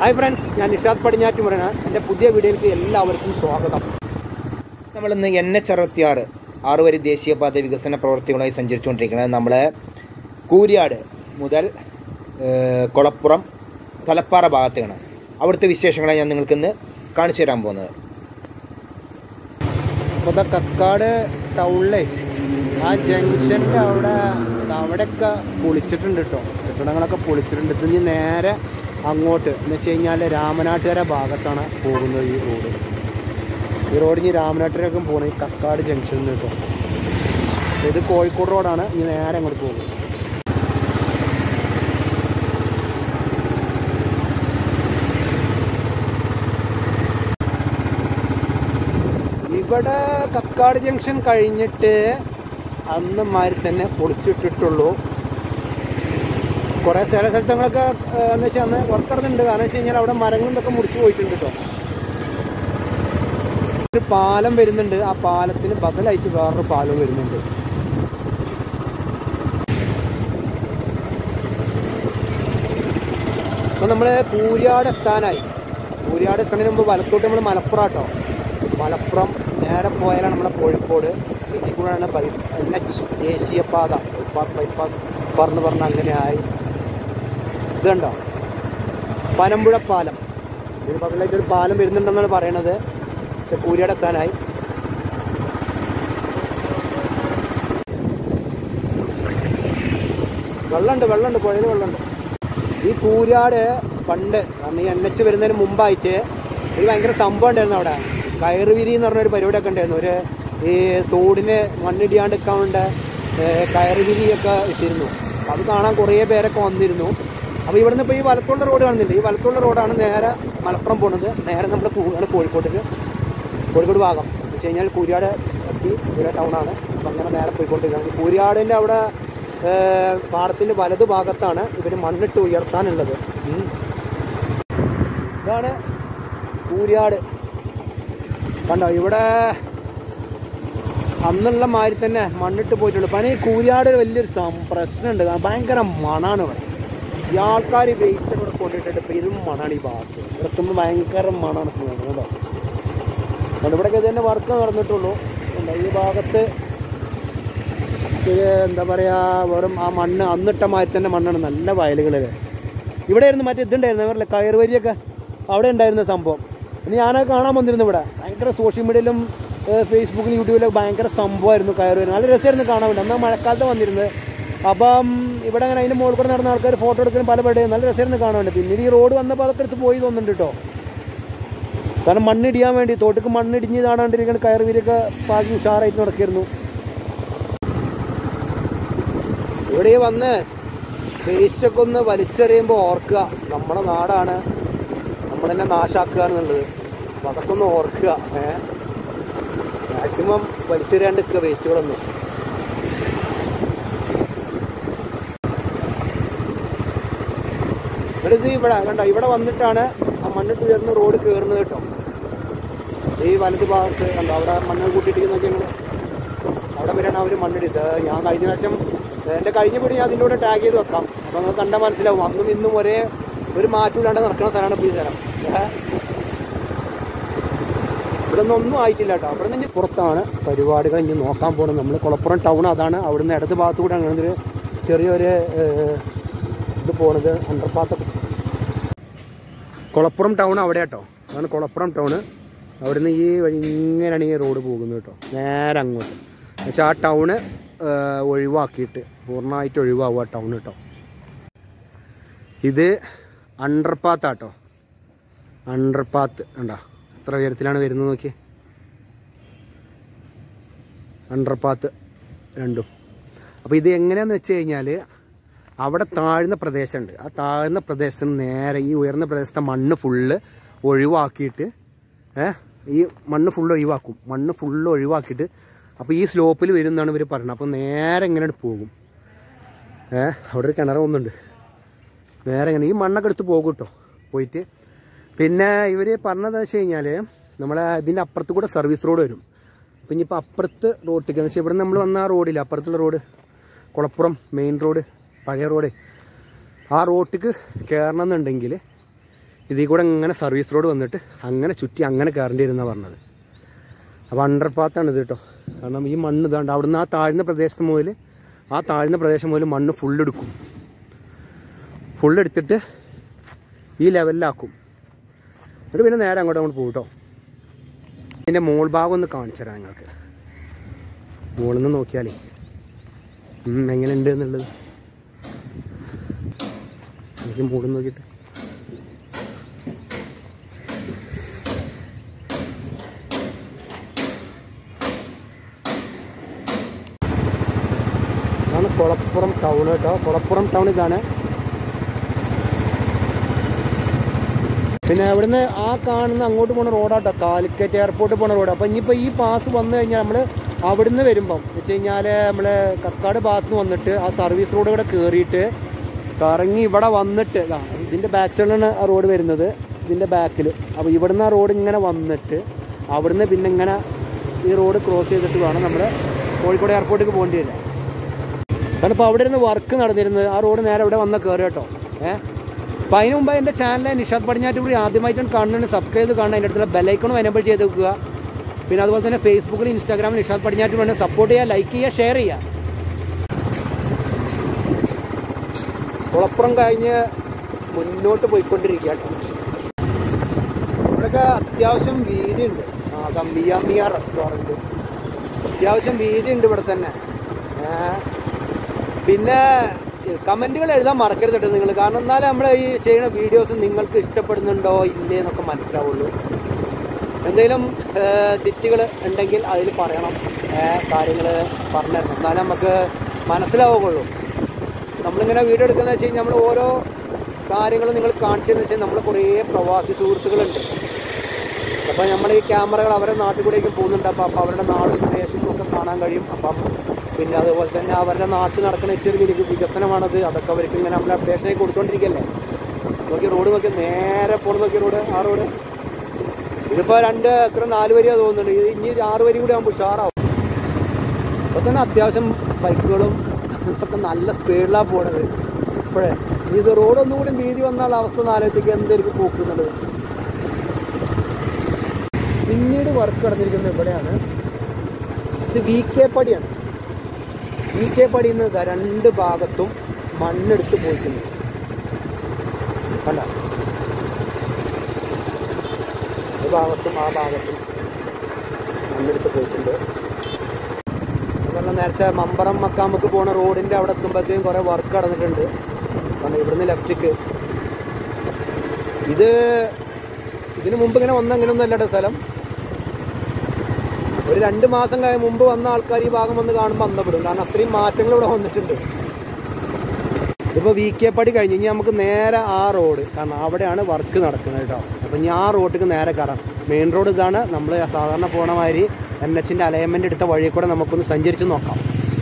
Hi friends ഞാൻ നിഷാദ് പടിഞ്ഞാറ്റുമുറയാണ് എൻ്റെ പുതിയ വീഡിയോയിലേക്ക് എല്ലാവർക്കും സ്വാഗതം നമ്മളിന്ന് എൻ എച്ച് അറുപത്തിയാറ് ആറുവരി ദേശീയപാത വികസന പ്രവർത്തികളുമായി സഞ്ചരിച്ചുകൊണ്ടിരിക്കുന്നത് നമ്മൾ കൂരിയാട് മുതൽ ഏഹ്, കൊളപ്പുറം തലപ്പാറ ഭാഗത്താണ് അവിടുത്തെ വിശേഷങ്ങളാണ് ഞാൻ നിങ്ങൾക്കിന്ന് കാണിച്ചു തരാൻ പോകുന്നത് അപ്പോൾ കക്കാട് ടൗണിലെ ആ ജംഗ്ഷൻ്റെ അവിടെ അവിടെയൊക്കെ പൊളിച്ചിട്ടുണ്ട് കേട്ടോ കെട്ടിടങ്ങളൊക്കെ പൊളിച്ചിട്ടുണ്ട് ഇത് ഇനി നേരെ അങ്ങോട്ട് എന്ന് വെച്ച് കഴിഞ്ഞാൽ രാമനാട്ടുകര ഭാഗത്താണ് പോകുന്നത് ഈ റോഡ് ഈ റോഡ് ഇനി രാമനാട്ടുകരൊക്കെ പോകുന്നത് ഈ കക്കാട് ജംഗ്ഷനിൽ നിന്ന് കേട്ടോ ഇത് കോഴിക്കോട് റോഡാണ് ഈ നേരെ അങ്ങോട്ട് പോകുന്നത് ഇവിടെ കക്കാട് ജംഗ്ഷൻ കഴിഞ്ഞിട്ട് അന്ന് മാതിരി തന്നെ പൊളിച്ചിട്ടിട്ടുള്ളൂ കുറേ ചില സ്ഥലത്തങ്ങളൊക്കെ എന്ന് വെച്ചാൽ അന്ന് വർക്ക് നടന്നിട്ടുണ്ട് കാരണം വെച്ച് കഴിഞ്ഞാൽ അവിടെ മരങ്ങളും ഇതൊക്കെ മുറിച്ച് പോയിട്ടുണ്ട് കേട്ടോ ഒരു പാലം വരുന്നുണ്ട് ആ പാലത്തിന് ബദലായിട്ട് വേറൊരു പാലം വരുന്നുണ്ട് അപ്പോൾ നമ്മൾ കൂരിയാട് എത്താനായി കൂരിയാട് എത്തുന്നതിന് മുമ്പ് വലത്തോട്ട് നമ്മൾ മലപ്പുറം കേട്ടോ മലപ്പുറം നേരെ പോയാലാണ് നമ്മളെ കോഴിക്കോട് ഇതിൽ കൂടെയാണ് ബൈ എൻ എച്ച് ദേശീയപാത ബൈപ്പാസ് ബൈപ്പാസ് പറഞ്ഞ് പറഞ്ഞ് അങ്ങനെ ആയി ഇതുണ്ടോ പനമ്പുഴ പാലം ഇതിന് പകലായിട്ട് ഒരു പാലം വരുന്നുണ്ടെന്നാണ് പറയണത് പക്ഷെ കൂരിയാട് എത്താനായി വെള്ളമുണ്ട് വെള്ളമുണ്ട് പുഴയിൽ വെള്ളമുണ്ട് ഈ കൂരാട് പണ്ട് കാരണം ഈ എൻ എച്ച് വരുന്നതിന് മുമ്പായിട്ട് ഒരു ഭയങ്കര സംഭവം ഉണ്ടായിരുന്നു അവിടെ കയറുവിരി എന്ന് പറഞ്ഞൊരു പരിപാടിയൊക്കെ ഉണ്ടായിരുന്നു ഒരു ഈ തോടിന് മണ്ണിടിയാണ്ട് നിൽക്കാണ്ട് കയറുവിരിയൊക്കെ ഇട്ടിരുന്നു അപ്പോൾ അത് കാണാൻ കുറേ പേരൊക്കെ വന്നിരുന്നു അപ്പോൾ ഇവിടുന്ന് ഇപ്പോൾ ഈ വലത്തുള്ള റോഡ് കാണുന്നില്ല ഈ വലത്തുള്ള റോഡാണ് നേരെ മലപ്പുറം പോകുന്നത് നേരെ നമ്മൾ പോവുകയാണ് കോഴിക്കോട്ടേക്ക് കോഴിക്കോട് ഭാഗം എന്ന് വെച്ച് കഴിഞ്ഞാൽ കൂരിയാട് എത്തി കൂരിയാട് ടൗണാണ് അപ്പം അങ്ങനെ നേരെ പോയിക്കൊണ്ടിരിക്കുകയാണ് കൂരിയാടിൻ്റെ അവിടെ ഏഹ്, പാടത്തിൻ്റെ വലതു ഭാഗത്താണ് ഇവർ മണ്ണിട്ട് ഉയർത്താനുള്ളത് ഉം. ഇതാണ് കൂരിയാട് കണ്ടോ ഇവിടെ അന്നുള്ള മാതിരി തന്നെ മണ്ണിട്ട് പോയിട്ടുണ്ട് പനി ഈ കൂരിയാട് ഒരു വലിയൊരു സം- പ്രശ്നമുണ്ട് കാരണം ഭയങ്കര മണാണ് ഇവിടെ ഈ ആൾക്കാർ വേസ്റ്റ് ഇവിടെ കൊണ്ടിട്ടിട്ട് പെരും മണാണ് ഈ ഭാഗത്ത് ഇവിടെത്തുമ്പോൾ ഭയങ്കര മണാണ് സ്മെല്ല് കേട്ടോ അതുകൊണ്ട് ഇവിടെയൊക്കെ ഇത് തന്നെ വർക്ക് നടന്നിട്ടുള്ളൂ കണ്ടോ, ഈ ഭാഗത്ത് ഇത് എന്താ പറയുക വെറും ആ മണ്ണ് അന്നിട്ട മാതിരി തന്നെ മണ്ണാണ് നല്ല വയലുകളിൽ ഇവിടെ ആയിരുന്നു മറ്റേ ഇതുണ്ടായിരുന്നു അവരുടെ കയറുവരിയൊക്കെ അവിടെ ഉണ്ടായിരുന്ന സംഭവം ഇനി ഞാനത് കാണാൻ വന്നിരുന്നു ഇവിടെ ഭയങ്കര സോഷ്യൽ മീഡിയയിലും ഏഹ്, ഫേസ്ബുക്കിലും യൂട്യൂബിലൊക്കെ ഭയങ്കര സംഭവമായിരുന്നു കയറുവരി നല്ല രസമായിരുന്നു കാണാൻ വേണ്ടി എന്നാൽ മഴക്കാലത്ത് വന്നിരുന്നത് അപ്പം ഇവിടെ അങ്ങനെ അതിൻ്റെ മുകളിൽ കൂടെ നടന്ന ആൾക്കാർ ഫോട്ടോ എടുക്കുന്ന പല പരിപാടിയും നല്ല രസമായിരുന്നു കാണാൻ വേണ്ടി പിന്നീട് ഈ റോഡ് വന്നപ്പോൾ അതൊക്കെ എടുത്ത് പോയി തോന്നുന്നുണ്ട് കേട്ടോ കാരണം മണ്ണിടിയാൻ വേണ്ടി തോട്ടിക്ക് മണ്ണിടിഞ്ഞ് കാണാണ്ടിരിക്കുന്ന കയറുവീരൊക്കെ പാകി ഉഷാറായിട്ട് നടക്കായിരുന്നു ഇവിടെ വന്ന് വേസ്റ്റൊക്കെ ഒന്ന് വലിച്ചെറിയുമ്പോൾ ഓർക്കുക നമ്മുടെ നാടാണ് നമ്മൾ തന്നെ നാശാക്കുക എന്നുള്ളത് അപ്പം അതൊക്കെ ഒന്ന് ഓർക്കുക ഏ മാക്സിമം വലിച്ചെറിയാണ്ടിരിക്കുക വേസ്റ്റുകളൊന്നും ഇവിടെ ഇത് ഇവിടെ കണ്ടോ ഇവിടെ വന്നിട്ടാണ് ആ മണ്ണിട്ട് ഉയർന്ന റോഡ് കയറുന്നത് കേട്ടോ ഈ വലത് ഭാഗത്ത് കണ്ടോ അവിടെ മണ്ണ് കൂട്ടിയിട്ടിരിക്കുന്നൊക്കെ ഞങ്ങൾ അവിടെ വരെയാണ് അവർ മണ്ണിടിച്ചത് ഞാൻ കഴിഞ്ഞ പ്രാവശ്യം എൻ്റെ കഴിഞ്ഞ വീട് ഞാൻ അതിൻ്റെ കൂടെ ടാഗ് ചെയ്ത് വെക്കാം അപ്പോൾ നിങ്ങൾക്ക് കണ്ടാൽ മനസ്സിലാവും അന്നും ഇന്നും ഒരേ ഒരു മാറ്റമില്ലാണ്ട് നടക്കുന്ന സ്ഥലമാണ് ഇപ്പോൾ ഈ സ്ഥലം ഏഹ്. ഇവിടെ ഒന്നും ഒന്നും ആയിട്ടില്ല കേട്ടോ അവിടെ നിന്ന് പുറത്താണ് പരിപാടികൾ ഇനി നോക്കാൻ പോകുന്നത് നമ്മൾ കുളപ്പുറം ടൗൺ അതാണ് അവിടുന്ന് ഇടത് ഭാഗത്ത് കൂടെ അങ്ങനെ ഒരു ചെറിയൊരു ഏഹ്, ഇത് പോണത് അണ്ടർപാത്തൊക്കെ കുളപ്പുറം ടൗൺ അവിടെ കേട്ടോ അതാണ് കുളപ്പുറം ടൗൺ അവിടുന്ന് ഈ വഴി ഇങ്ങനെയാണ് ഈ റോഡ് പോകുന്നത് കേട്ടോ നേരെ അങ്ങോട്ട് എന്നുവെച്ചാൽ ആ ടൗണ് ഒഴിവാക്കിയിട്ട് പൂർണ്ണമായിട്ട് ഒഴിവാവുക ടൗൺ കേട്ടോ ഇത് അണ്ടർപാത്താട്ടോ അണ്ടർപാത്ത് കണ്ടോ എത്ര ഉയരത്തിലാണ് വരുന്നത് നോക്കി അണ്ടർപാത്ത് രണ്ടും അപ്പോൾ ഇത് എങ്ങനെയാന്ന് വെച്ച് കഴിഞ്ഞാൽ അവിടെ താഴ്ന്ന പ്രദേശമുണ്ട് ആ താഴ്ന്ന പ്രദേശത്ത് നേരെ ഈ ഉയർന്ന പ്രദേശത്തെ മണ്ണ് ഫുള്ള് ഒഴിവാക്കിയിട്ട് ഏ ഈ മണ്ണ് ഫുള്ള് ഒഴിവാക്കും മണ്ണ് ഫുള്ള് ഒഴിവാക്കിയിട്ട് അപ്പോൾ ഈ സ്ലോപ്പിൽ വരും എന്നാണ് ഇവർ പറയുന്നത് അപ്പോൾ നേരെ ഇങ്ങനെ പോകും ഏ അവിടെ ഒരു കിണർ ഒന്നുണ്ട് നേരെ ഇങ്ങനെ ഈ മണ്ണൊക്കെ എടുത്ത് പോകും കേട്ടോ പോയിട്ട് പിന്നെ ഇവർ പറഞ്ഞതെന്ന് വെച്ച് കഴിഞ്ഞാൽ നമ്മളെ ഇതിൻ്റെ അപ്പുറത്ത് കൂടെ സർവീസ് റോഡ് വരും അപ്പം ഇനിയിപ്പോൾ അപ്പുറത്ത് റോട്ടിലേക്ക് എന്ന് വെച്ചാൽ ഇവിടെ നമ്മൾ വന്ന ആ റോഡില്ല അപ്പുറത്തുള്ള റോഡ് കുളപ്പുറം മെയിൻ റോഡ് പഴയ റോഡ് ആ റോട്ടിക്ക് കയറണം എന്നുണ്ടെങ്കിൽ ഇതിൽ കൂടെ ഇങ്ങനെ സർവീസ് റോഡ് വന്നിട്ട് അങ്ങനെ ചുറ്റി അങ്ങനെ കയറേണ്ടി വരുന്ന പറഞ്ഞത് അപ്പോൾ അണ്ടർപാത്താണ് ഇത് കേട്ടോ കാരണം ഈ മണ്ണ് ഇതാണ്ട് അവിടുന്ന് ആ താഴ്ന്ന പ്രദേശത്ത് മുതൽ ആ താഴ്ന്ന പ്രദേശം മുതൽ മണ്ണ് ഫുള്ളെടുക്കും ഫുള്ളെടുത്തിട്ട് ഈ ലെവലിലാക്കും എന്നിട്ട് പിന്നെ നേരെ അങ്ങോട്ട് അങ്ങോട്ട് പോകും കേട്ടോ ഇതിൻ്റെ മോൾ ഭാഗം ഒന്ന് കാണിച്ചു തരാം നിങ്ങൾക്ക് മുകളിൽ നിന്ന് നോക്കിയാലേ ഉം, എങ്ങനെയുണ്ട് എന്നുള്ളത് എനിക്ക് മുകളിൽ നോക്കിയിട്ട് ഇതാണ് കുളപ്പുറം ടൗൺ കേട്ടോ കുളപ്പുറം ടൗൺ ഇതാണ് പിന്നെ അവിടുന്ന് ആ കാണുന്ന അങ്ങോട്ട് പോണ റോഡാട്ടോ കാലിക്കറ്റ് എയർപോർട്ട് പോണ റോഡ് അപ്പം ഇനിയിപ്പോൾ ഈ പാസ് വന്നു കഴിഞ്ഞാൽ നമ്മൾ അവിടുന്ന് വരുമ്പം വെച്ച് കഴിഞ്ഞാൽ നമ്മൾ കക്കാട് ഭാഗത്ത് നിന്ന് വന്നിട്ട് ആ സർവീസ് റോഡ് ഇവിടെ കയറിയിട്ട് കറങ്ങി ഇവിടെ വന്നിട്ട് ദാ ഇതിൻ്റെ ബാക്ക് സൈഡിലാണ് ആ റോഡ് വരുന്നത് ഇതിൻ്റെ ബാക്കിൽ അപ്പോൾ ഇവിടുന്ന് ആ റോഡ് ഇങ്ങനെ വന്നിട്ട് അവിടുന്ന് പിന്നെ ഇങ്ങനെ ഈ റോഡ് ക്രോസ് ചെയ്തിട്ട് വേണം നമ്മൾ കോഴിക്കോട് എയർപോർട്ടിലേക്ക് പോകേണ്ടി വരിക കാരണം ഇപ്പോൾ അവിടെ ഇരുന്ന് വർക്ക് നടന്നിരുന്നത് ആ റോഡ് നേരെ ഇവിടെ വന്ന കയറി കേട്ടോ ഏഹ് അപ്പോൾ അതിന് മുമ്പ് എൻ്റെ ചാനൽ നിഷാദ് പടിഞ്ഞാറ്റുപുരി ആദ്യമായിട്ടാണ് കാണുന്നത് സബ്സ്ക്രൈബ് ചെയ്ത് കാണുക അതിൻ്റെ അടുത്തുള്ള ബെലൈക്കണും എനബിൾ ചെയ്ത് വെക്കുക പിന്നെ അതുപോലെ തന്നെ ഫേസ്ബുക്കിൽ ഇൻസ്റ്റാഗ്രാമിൽ നിഷാദ് പടിഞ്ഞാറ്റുപുരി സപ്പോർട്ട് ചെയ്യുക ലൈക്ക് ചെയ്യുക ഷെയർ ചെയ്യുക കുളപ്പുറം കഴിഞ്ഞ് മുന്നോട്ട് പോയിക്കൊണ്ടിരിക്കുക കേട്ടോ ഇവിടെയൊക്കെ അത്യാവശ്യം വീതിയുണ്ട് ആ ഗംബിയാമിയ റെസ്റ്റോറൻറ്റ് അത്യാവശ്യം വീതിയുണ്ട് ഇവിടെ തന്നെ ഏഹ് പിന്നെ കമൻറ്റുകൾ എഴുതാൻ മറക്കരുത് കേട്ടോ നിങ്ങൾ കാരണം എന്നാലേ നമ്മൾ ഈ ചെയ്യുന്ന വീഡിയോസ് നിങ്ങൾക്ക് ഇഷ്ടപ്പെടുന്നുണ്ടോ ഇല്ലേ എന്നൊക്കെ മനസ്സിലാവുള്ളൂ എന്തെങ്കിലും തെറ്റുകൾ ഉണ്ടെങ്കിൽ അതിൽ പറയണം കാര്യങ്ങൾ പറഞ്ഞു തരണം എന്നാലേ നമുക്ക് മനസ്സിലാവുകയുള്ളൂ നമ്മളിങ്ങനെ വീഡിയോ എടുക്കുന്നത് വെച്ച് കഴിഞ്ഞാൽ നമ്മൾ ഓരോ കാര്യങ്ങൾ നിങ്ങൾ കാണിച്ചതെന്ന് വെച്ചാൽ നമ്മൾ കുറേ പ്രവാസി സുഹൃത്തുക്കളുണ്ട് അപ്പോൾ നമ്മൾ ഈ ക്യാമറകൾ അവരുടെ നാട്ടിൽ കൂടെയൊക്കെ പോകുന്നുണ്ട് അപ്പോൾ അപ്പോൾ അവരുടെ നാടും പ്രദേശവും ഒക്കെ കാണാൻ കഴിയും അപ്പം പിന്നെ അതുപോലെ തന്നെ അവരുടെ നാട്ടിൽ നടക്കുന്ന ഏറ്റവും വലിയ വികസനമാണത് അതൊക്കെ അവർക്ക് ഇങ്ങനെ നമ്മൾ അപ്ഡേഷനായി കൊടുത്തോണ്ടിരിക്കല്ലേ നോക്കി റോഡ് നോക്കി നേരെ പോണ നോക്കി റോഡ് ആ റോഡ് ഇതിപ്പോൾ രണ്ട് എത്ര നാല് വരിയാ തോന്നുന്നുണ്ട് ഇത് ഇനി ഒരു ആറ് വരി കൂടി ആകുമ്പോൾ ഉഷാറാവും അപ്പോൾ തന്നെ അത്യാവശ്യം ബൈക്കുകളും ഒക്കെ നല്ല സ്പീഡിലാണ് പോണത് ഇപ്പോഴേ ഇത് റോഡൊന്നും കൂടി വീതി വന്നാൽ അവസ്ഥ നാലോട്ടേക്ക് എന്തായിരിക്കും പോക്കുന്നുള്ളത് പിന്നീട് വർക്ക് നടന്നിരിക്കുന്നത് ഇവിടെയാണ് ഇത് വി കെ പടിയാണ് വി കെ പടിയിൽ നിന്ന് ദാ രണ്ട് ഭാഗത്തും മണ്ണെടുത്ത് പോയിട്ടുണ്ട് കണ്ട ഈ ഭാഗത്തും ആ ഭാഗത്തും മണ്ണെടുത്ത് പോയിട്ടുണ്ട് അതുപോലെ നേരത്തെ മമ്പറം മക്കാമക്ക് പോണ റോഡിൻ്റെ അവിടെ എത്തുമ്പോഴത്തേക്കും കുറേ വർക്ക് നടന്നിട്ടുണ്ട് കാരണം ഇവിടുന്ന് ലെഫ്റ്റിക്ക് ഇത് ഇതിന് മുമ്പ് ഇങ്ങനെ വന്ന അങ്ങനെയൊന്നും അല്ലട്ടോ സ്ഥലം ഒരു രണ്ട് മാസം കഴി മുമ്പ് വന്ന ആൾക്കാർ ഈ ഭാഗം വന്ന് കാണുമ്പോൾ അന്തപ്പെടും കാരണം അത്രയും മാറ്റങ്ങൾ ഇവിടെ വന്നിട്ടുണ്ട് ഇപ്പോൾ വി കെ പടി കഴിഞ്ഞ് ഇനി നമുക്ക് നേരെ ആ റോഡ് കാരണം അവിടെയാണ് വർക്ക് നടക്കുന്നത് കേട്ടോ അപ്പം ഇനി ആ റോഡിലേക്ക് നേരെ കയറാം മെയിൻ റോഡ് ഇതാണ് നമ്മൾ സാധാരണ പോണ മാതിരി എൻ എച്ചിൻ്റെ അലൈൻമെൻ്റ് എടുത്ത വഴി കൂടെ നമുക്കൊന്ന് സഞ്ചരിച്ച് നോക്കാം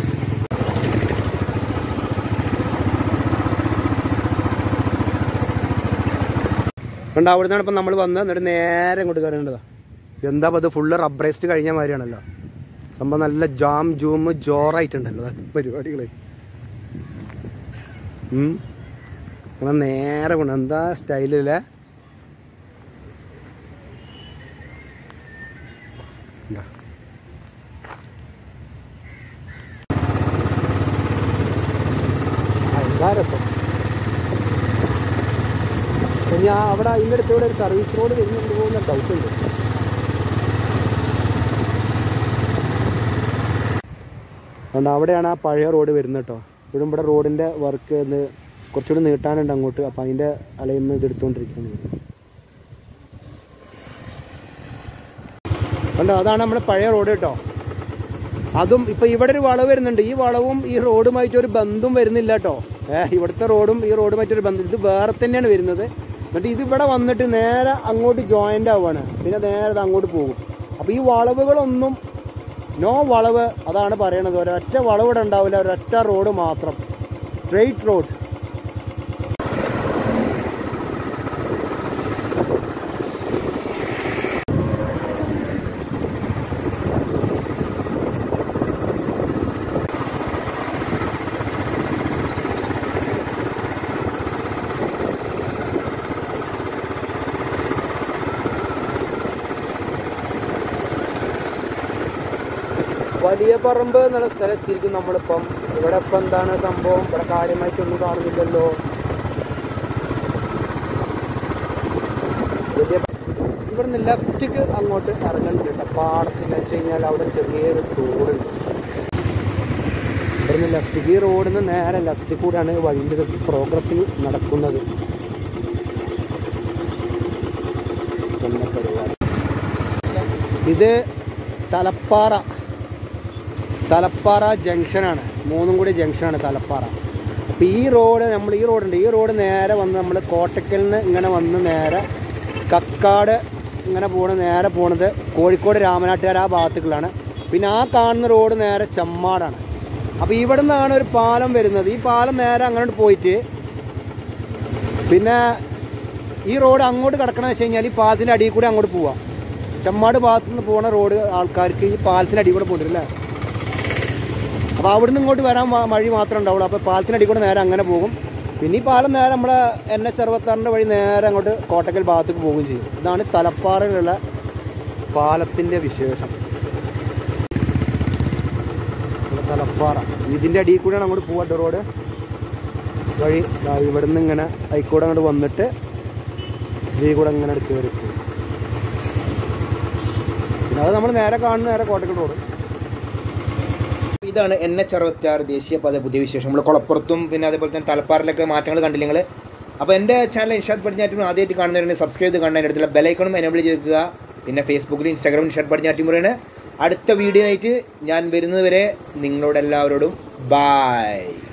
കണ്ടോ അവിടെ നിന്നാണ് ഇപ്പം നമ്മൾ വന്നത് എന്നിട്ട് നേരെ ഇങ്ങോട്ട് കയറേണ്ടതാ എന്താ അപ്പോൾ ഇത് ഫുള്ള് റബ്ബറൈസ്ഡ് കഴിഞ്ഞ മാതിരിയാണല്ലോ സംഭവം നല്ല ജാം ജൂം ജോറായിട്ടുണ്ടല്ലോ പരിപാടികൾ അങ്ങനെ നേരെ കൊണ്ട് എന്താ സ്റ്റൈലില്ലേ ഇതാ. ആ, എന്താ രസം ഞാൻ അവിടെ അതിൻ്റെ അടുത്ത് ഇവിടെ ഒരു സർവീസ് റോഡ് വരുന്നുണ്ട് പോകുന്ന ഡൗട്ട് ഉണ്ട് അതുകൊണ്ട് അവിടെയാണ് ആ പഴയ റോഡ് വരുന്നത് കേട്ടോ ഇപ്പോഴും ഇവിടെ റോഡിൻ്റെ വർക്ക് കുറച്ചുകൂടി നീട്ടാനുണ്ട് അങ്ങോട്ട് അപ്പം അതിൻ്റെ അലൈൻമെൻറ്റ് എടുത്തുകൊണ്ടിരിക്കുന്നത് കണ്ടോ അതാണ് നമ്മുടെ പഴയ റോഡ് കേട്ടോ അതും ഇപ്പൊ ഇവിടെ ഒരു വളവ് വരുന്നുണ്ട് ഈ വളവും ഈ റോഡുമായിട്ട് ഒരു ബന്ധം വരുന്നില്ല കേട്ടോ ഏഹ് ഇവിടുത്തെ റോഡും ഈ റോഡുമായിട്ട് ഒരു ബന്ധം ഇത് വേറെ തന്നെയാണ് വരുന്നത് എന്നിട്ട് ഇത് ഇവിടെ വന്നിട്ട് നേരെ അങ്ങോട്ട് ജോയിന്റ് ആവുകയാണ് പിന്നെ നേരെ ഇത് അങ്ങോട്ട് പോകും അപ്പൊ ഈ വളവുകളൊന്നും നോ വളവ് അതാണ് പറയണത് ഒരൊറ്റ വളവ് ഇവിടെ ഉണ്ടാവില്ല ഒരൊറ്റ റോഡ് മാത്രം സ്ട്രെയിറ്റ് റോഡ് വലിയ പറമ്പ് എന്നുള്ള സ്ഥലത്തിരിക്കും നമ്മളിപ്പം ഇവിടെ ഇപ്പം എന്താണ് സംഭവം ഇവിടെ കാര്യമായിട്ടൊന്നും കാണുന്നില്ലല്ലോ വലിയ ഇവിടുന്ന് ലെഫ്റ്റിക്ക് അങ്ങോട്ട് ഇറങ്ങുന്നുണ്ട് കേട്ടോ പാടത്തിന് വെച്ച് കഴിഞ്ഞാൽ അവിടെ ചെറിയൊരു തോടുണ്ട് ഇവിടുന്ന് ലെഫ്റ്റിക്ക് ഈ റോഡിൽ നിന്ന് നേരെ ലെഫ്റ്റിൽ കൂടെയാണ് വഴിൻ്റെ പ്രോഗ്രസ്സിൽ നടക്കുന്നത് എന്ന പരിപാടി ഇത് തലപ്പാറ തലപ്പാറ ജംഗ്ഷനാണ് മൂന്നും കൂടി ജംഗ്ഷനാണ് തലപ്പാറ അപ്പോൾ ഈ റോഡ് നമ്മൾ ഈ റോഡുണ്ട് ഈ റോഡ് നേരെ വന്ന് നമ്മൾ കോട്ടക്കലിൽ നിന്ന് ഇങ്ങനെ വന്ന് നേരെ കക്കാട് ഇങ്ങനെ പോണ നേരെ പോണത് കോഴിക്കോട് രാമനാട്ടുകാർ ആ ഭാഗത്തേക്കുള്ളാണ് പിന്നെ ആ കാണുന്ന റോഡ് നേരെ ചമ്മാടാണ് അപ്പോൾ ഇവിടെ നിന്നാണ് ഒരു പാലം വരുന്നത് ഈ പാലം നേരെ അങ്ങോട്ട് പോയിട്ട് പിന്നെ ഈ റോഡ് അങ്ങോട്ട് കിടക്കണമെന്ന് വെച്ച് കഴിഞ്ഞാൽ ഈ പാലത്തിൻ്റെ അടിയിൽ കൂടെ അങ്ങോട്ട് പോവാം ചെമ്മാട് ഭാഗത്തു നിന്ന് പോണ റോഡ് ആൾക്കാർക്ക് ഈ പാലത്തിൻ്റെ അടിയിൽ കൂടെ പോകണ്ടില്ല അല്ലേ അപ്പോൾ അവിടുന്ന് ഇങ്ങോട്ട് വരാൻ വ- വഴി മാത്രമേ ഉണ്ടാവുള്ളൂ അപ്പോൾ പാലത്തിൻ്റെ അടിയിൽ കൂടെ നേരെ അങ്ങനെ പോകും പിന്നെ ഈ പാലം നേരെ നമ്മളെ എൻ എച്ച് അറുപത്താറിൻ്റെ വഴി നേരെ അങ്ങോട്ട് കോട്ടക്കൽ ഭാഗത്തേക്ക് പോവുകയും ചെയ്യും ഇതാണ് തലപ്പാറയിലുള്ള പാലത്തിൻ്റെ വിശേഷം ഇവിടെ തലപ്പാറ ഇതിൻ്റെ അടിയിൽ കൂടെയാണ് അങ്ങോട്ട് പോവാ റോഡ് വഴി ദാ ഇവിടുന്ന് ഇങ്ങനെ അതിക്കൂടെ അങ്ങോട്ട് വന്നിട്ട് ഇതിൽ കൂടെ ഇങ്ങനെ എടുത്ത് കയറി പോകും പിന്നെ അത് നമ്മൾ നേരെ കാണുന്ന നേരെ കോട്ടക്കൽ റോഡ് ഇതാണ് എൻ എച്ച് അറുപത്തിയാറ് ദേശീയപാത പുതിയ വിശേഷം നമ്മൾ കുളപ്പുറത്തും പിന്നെ അതേപോലെ തന്നെ തലപ്പാറിലൊക്കെ മാറ്റങ്ങൾ കണ്ടില്ല നിങ്ങൾ അപ്പോൾ എൻ്റെ ചാനൽ ഇൻഷാദ് പടിഞ്ഞാറ്റും ആദ്യമായിട്ട് കാണുന്നവരുണ്ടെങ്കിൽ സബ്സ്ക്രൈബ് ചെയ്ത് കാണാൻ അടുത്തുള്ള ബെലൈക്കണും എനേബിൾ ചെയ്ത് പിന്നെ ഫേസ്ബുക്കിലും ഇൻസ്റ്റാഗ്രാമിലും ഇൻഷാദ് പടിഞ്ഞാറ്റുമുറയാണ് അടുത്ത വീഡിയോ ആയിട്ട് ഞാൻ വരുന്നത് വരെ നിങ്ങളോട് എല്ലാവരോടും ബായ്